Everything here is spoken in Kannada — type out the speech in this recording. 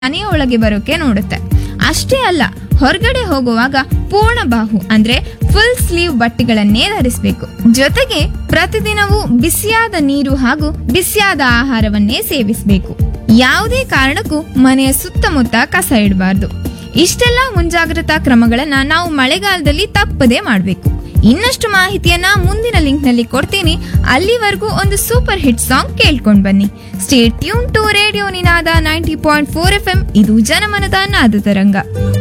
ಮನೆಯ ಒಳಗೆ ಬರೋಕೆ ನೋಡುತ್ತೆ ಅಷ್ಟೇ ಅಲ್ಲ ಹೊರಗಡೆ ಹೋಗುವಾಗ ಪೂರ್ಣ ಬಾಹು ಅಂದ್ರೆ ಫುಲ್ ಸ್ಲೀವ್ ಬಟ್ಟೆಗಳನ್ನೇ ಧರಿಸಬೇಕು ಜೊತೆಗೆ ಪ್ರತಿದಿನವೂ ಬಿಸಿಯಾದ ನೀರು ಹಾಗೂ ಬಿಸಿಯಾದ ಆಹಾರವನ್ನೇ ಸೇವಿಸಬೇಕು ಯಾವುದೇ ಕಾರಣಕ್ಕೂ ಮನೆಯ ಸುತ್ತಮುತ್ತ ಕಸ ಇಡಬಾರ್ದು ಇಷ್ಟೆಲ್ಲ ಮುಂಜಾಗ್ರತಾ ಕ್ರಮಗಳನ್ನ ನಾವು ಮಳೆಗಾಲದಲ್ಲಿ ತಪ್ಪದೇ ಮಾಡಬೇಕು ಇನ್ನಷ್ಟು ಮಾಹಿತಿಯನ್ನ ಮುಂದಿನ ಲಿಂಕ್ ನಲ್ಲಿ ಕೊಡ್ತೀನಿ ಅಲ್ಲಿವರೆಗೂ ಒಂದು ಸೂಪರ್ ಹಿಟ್ ಸಾಂಗ್ ಕೇಳ್ಕೊಂಡ್ ಬನ್ನಿ stay tune to radio Ninaada ninety point four F M ಇದು ಜನಮನದ ನಾದ ತರಂಗ